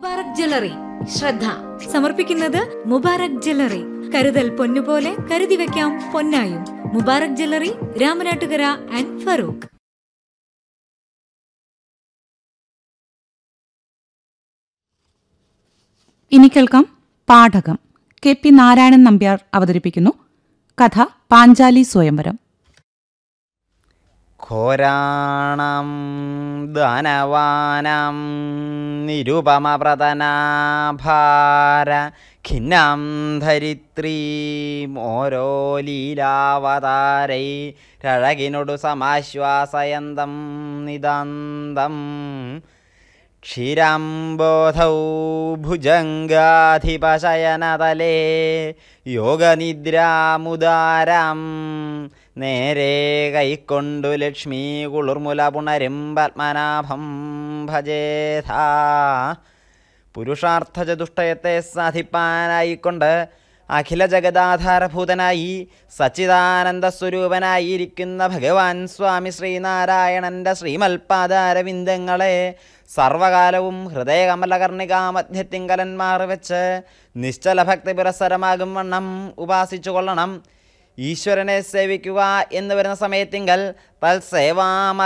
Mubarak jewellery ശ്രദ്ധ സമർപ്പിക്കുന്നത് Mubarak jewellery കരുതൽ പൊന്നുപോലെ കരുതി വെക്കാം പൊന്നായും മുബാറക് ജ്വല്ലറി രാമനാട്ടുകര ആൻഡ് ഫറൂഖ് ഇനി കേൾക്കാം പാഠകം കെ പി നാരായണൻ നമ്പ്യാർ അവതരിപ്പിക്കുന്നു കഥ പാഞ്ചാലി സ്വയംവരം ഘോരാണം ദാനവാനാം നിരുപമപ്രതനാഭാര ഖിന്നാം ധരിത്രീമോരോ ലീലാവതാരൈ രഴകിനൊടു സമാശ്വാസയന്തം നിതാന്തം ക്ഷീരാംബോധൗ ഭുജംഗാധിപശയനതലേ യോഗനിദ്രാമുദാരാം നേരെ കൈക്കൊണ്ടു ലക്ഷ്മീ കുളിർമുല പുണരും പത്മനാഭം ഭജേഥാ പുരുഷാർത്ഥചതുഷ്ടയത്തെ സാധിപ്പാനായിക്കൊണ്ട് അഖില ജഗദാധാരഭൂതനായി സച്ചിദാനന്ദ സ്വരൂപനായിരിക്കുന്ന ഭഗവാൻ സ്വാമി ശ്രീനാരായണന്റെ ശ്രീമൽപാദാരവിന്ദങ്ങളെ സർവകാലവും ഹൃദയകമലകർണികാമധ്യത്തിങ്കലന്മാർ വെച്ച് നിശ്ചല ഭക്തി പുരസ്സരമാകും വണ്ണം ഉപാസിച്ചു കൊള്ളണം ഈശ്വരനെ സേവിക്കുക എന്ന് വരുന്ന സമയത്തിങ്കൽ തൽസേവാമ